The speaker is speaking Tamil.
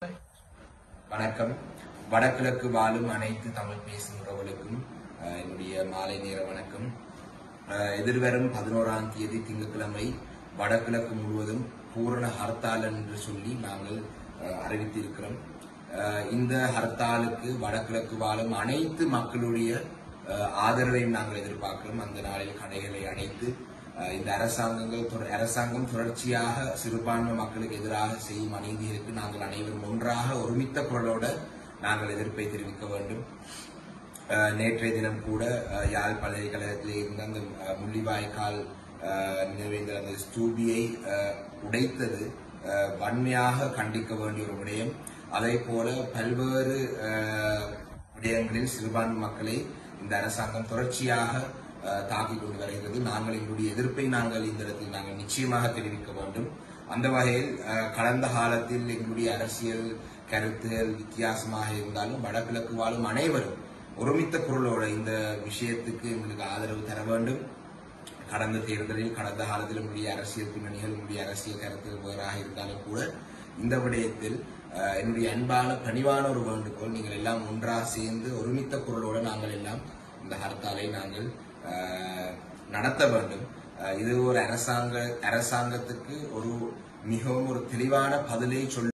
வணக்கம் வடகிழக்கு வாழும் அனைத்து தமிழ் பேசும் உறவுகளுக்கும் அஹ், என்னுடைய மாலை நேர வணக்கம் அஹ், எதிர்வரும் பதினோராம் தேதி திங்கட்கிழமை வடகிழக்கு முழுவதும் பூரண ஹர்த்தால் என்று சொல்லி நாங்கள் அஹ், அறிவித்திருக்கிறோம் அஹ், இந்த ஹர்த்தாலுக்கு வடகிழக்கு வாழும் அனைத்து மக்களுடைய அஹ், ஆதரவையும் நாங்கள் எதிர்பார்க்கிறோம் அந்த நாளில் கடைகளை அடைத்து அஹ், இந்த அரசாங்கங்கள் தொடர்- அரசாங்கம் தொடர்ச்சியாக சிறுபான்மை மக்களுக்கு எதிராக செய்யும் அநீதிகளுக்கு நாங்கள் அனைவரும் ஒன்றாக ஒருமித்த குரலோட நாங்கள் எதிர்ப்பை தெரிவிக்க வேண்டும் அஹ், நேற்றைய தினம் கூட அஹ், யாழ் பல்கலைக்கழகத்திலே இருந்த அந்த அஹ், முள்ளிவாய்க்கால் அஹ், நிறைவேந்த அந்த ஸ்தூபியை அஹ், உடைத்தது அஹ், வன்மையாக கண்டிக்க வேண்டிய ஒரு விடயம் அதே போல பல்வேறு அஹ், விடயங்களில் சிறுபான்மை மக்களை இந்த அரசாங்கம் தொடர்ச்சியாக அஹ், தாக்கிக் கொண்டு வருகிறது நாங்கள் எங்களுடைய எதிர்ப்பை நாங்கள் இந்த இடத்தில் நாங்கள் நிச்சயமாக தெரிவிக்க வேண்டும் அந்த வகையில் அஹ், கடந்த காலத்தில் எங்களுடைய அரசியல் கருத்துகள் வித்தியாசமாக இருந்தாலும் வடகிழக்கு வாழும் அனைவரும் ஒருமித்த குரலோட இந்த விஷயத்துக்கு எங்களுக்கு ஆதரவு தர வேண்டும் கடந்த தேர்தலில் கடந்த காலத்தில் நம்முடைய அரசியல் பின்னணிகள் நம்முடைய அரசியல் கருத்துகள் வேறாக இருந்தாலும் கூட இந்த விடயத்தில் அஹ், என்னுடைய அன்பான பணிவான ஒரு வேண்டுகோள் நீங்கள் எல்லாம் ஒன்றாக சேர்ந்து ஒருமித்த குரலோடு நாங்கள் எல்லாம் இந்த ஹர்த்தாலை நாங்கள் அஹ், நடத்த வேண்டும் அஹ், இது ஒரு அரசாங்க அரசாங்கத்துக்கு ஒரு மிகவும் ஒரு தெளிவான பதிலை சொல்